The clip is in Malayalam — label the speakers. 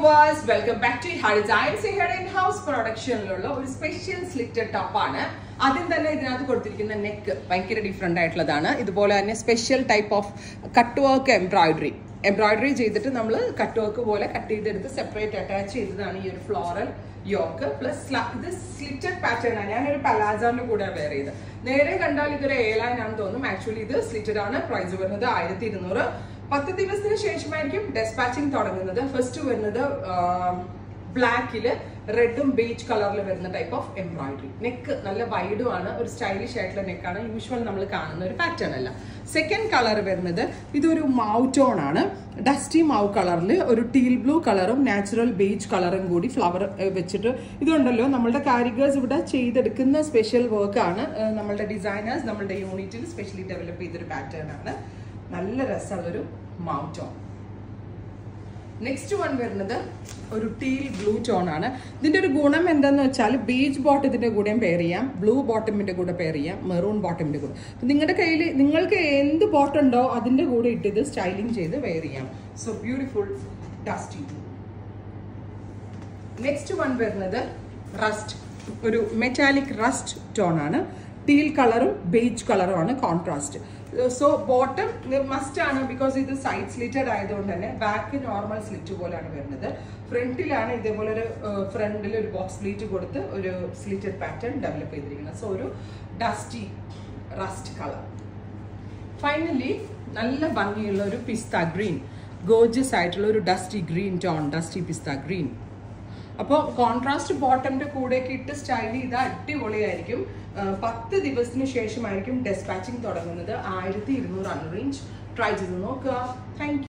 Speaker 1: viewers welcome back to high designs head in house പ്രൊഡക്ഷനിലുള്ള ഒരു സ്പെഷ്യൽ സ്ലിറ്റഡ് ടോപ്പ് ആണ് ആദ്യം തന്നെ ഇതിനകത്ത് കൊടുത്തിരിക്കുന്ന നെക്ക് ഭയങ്കര ഡിഫറെന്റ് ആയിട്ടുള്ളതാണ് ഇതുപോലെ തന്നെ special type of cut work embroidery embroidery ചെയ്തിട്ട് നമ്മൾ കട്ട് വർക്ക് പോലെ കട്ട് ചെയ്തെടുത്ത് സെപ്പറേറ്റ് അറ്റാച്ച് ചെയ്തതാണ് ഈ ഒരു ഫ്ലോറൽ യോക്ക് പ്ലസ് ഇത് സ്ലിറ്റഡ് പാറ്റേൺ ആണ് ഞാനൊരു പലാസോന്റെ കൂടെ വെയർ ചെയ്ത് നേരെ കണ്ടാൽ ഇതൊരു എയർലൈൻ ആണെന്ന് തോന്നും ആക്ച്വലി ഇത് സ്ലിറ്റഡ് ആണ് പ്രൈസ് വരുന്നത് ആയിരത്തി ഇരുന്നൂറ് പത്ത് ദിവസത്തിന് ശേഷമായിരിക്കും ഡെസ്പാച്ചിങ് തുടങ്ങുന്നത് ഫസ്റ്റ് വരുന്നത് ബ്ലാക്കില് റെഡും ബീച്ച് കളറിൽ വരുന്ന ടൈപ്പ് ഓഫ് എംബ്രോയിഡറി നെക്ക് നല്ല വൈഡും ആണ് ഒരു സ്റ്റൈലിഷ് ആയിട്ടുള്ള നെക്കാണ് യൂഷ്വൽ നമ്മൾ കാണുന്ന ഒരു പാറ്റേൺ അല്ല സെക്കൻഡ് കളർ വരുന്നത് ഇതൊരു മൗ ടോൺ ആണ് ഡസ്റ്റി മൗ കളറിൽ ഒരു ടീൽ ബ്ലൂ കളറും നാച്ചുറൽ ബീച്ച് കളറും കൂടി ഫ്ലവർ വെച്ചിട്ട് ഇതുണ്ടല്ലോ നമ്മളുടെ കാരിഗേഴ്സ് ഇവിടെ ചെയ്തെടുക്കുന്ന സ്പെഷ്യൽ വർക്കാണ് നമ്മളുടെ ഡിസൈനേഴ്സ് നമ്മളുടെ യൂണിറ്റിൽ സ്പെഷ്യലി ഡെവലപ്പ് ചെയ്തൊരു പാറ്റേൺ ആണ് നല്ല രസമുള്ളൊരു മൗട്ടോൺ നെക്സ്റ്റ് വൺ വരുന്നത് ഒരു ടീൽ ബ്ലൂ ടോൺ ആണ് ഇതിന്റെ ഒരു ഗുണം എന്താന്ന് വെച്ചാൽ ബീച്ച് ബോട്ടത്തിന്റെ കൂടെയും പെയർ ചെയ്യാം ബ്ലൂ ബോട്ടമിന്റെ കൂടെ പെയർ ചെയ്യാം മെറൂൺ ബോട്ടമിന്റെ കൂടെ അപ്പൊ നിങ്ങളുടെ കയ്യിൽ നിങ്ങൾക്ക് എന്ത് ബോട്ടം ഉണ്ടോ അതിന്റെ കൂടെ ഇട്ട് ഇത് സ്റ്റൈലിംഗ് ചെയ്ത് വെയർ ചെയ്യാം so beautiful dusty next one വരുന്നത് റസ്റ്റ് ഒരു മെറ്റാലിക് റസ്റ്റ് ടോൺ ആണ് ടീൽ കളറും ബേജ് കളറുമാണ് കോൺട്രാസ്റ്റ് സോ ബോട്ടം മസ്റ്റ് ആണ് ബിക്കോസ് ഇത് സൈഡ് സ്ലിറ്റഡ് ആയതുകൊണ്ട് തന്നെ ബാക്ക് നോർമൽ സ്ലിറ്റ് പോലെയാണ് വരുന്നത് ഫ്രണ്ടിലാണ് ഇതേപോലെ ഒരു ഫ്രണ്ടിൽ ഒരു ബോക്സ് സ്ലീറ്റ് കൊടുത്ത് ഒരു സ്ലിറ്റഡ് പാറ്റേൺ ഡെവലപ്പ് ചെയ്തിരിക്കുന്നത് സോ ഒരു ഡസ്റ്റി റസ്റ്റ് കളർ ഫൈനലി നല്ല ഭംഗിയുള്ള ഒരു പിസ്ത ഗ്രീൻ ഗോജസ് ആയിട്ടുള്ള ഒരു dusty green tone dusty pista green അപ്പോൾ കോൺട്രാസ്റ്റ് ബോട്ടമിന്റെ കൂടെയൊക്കെ ഇട്ട് സ്റ്റൈൽ ചെയ്താൽ അടിപൊളിയായിരിക്കും പത്ത് ദിവസത്തിന് ശേഷമായിരിക്കും ഡെസ്പാച്ചിങ് തുടങ്ങുന്നത് ആയിരത്തി ഇരുന്നൂറാണ് റേഞ്ച് ട്രൈ ചെയ്ത് നോക്കുക താങ്ക്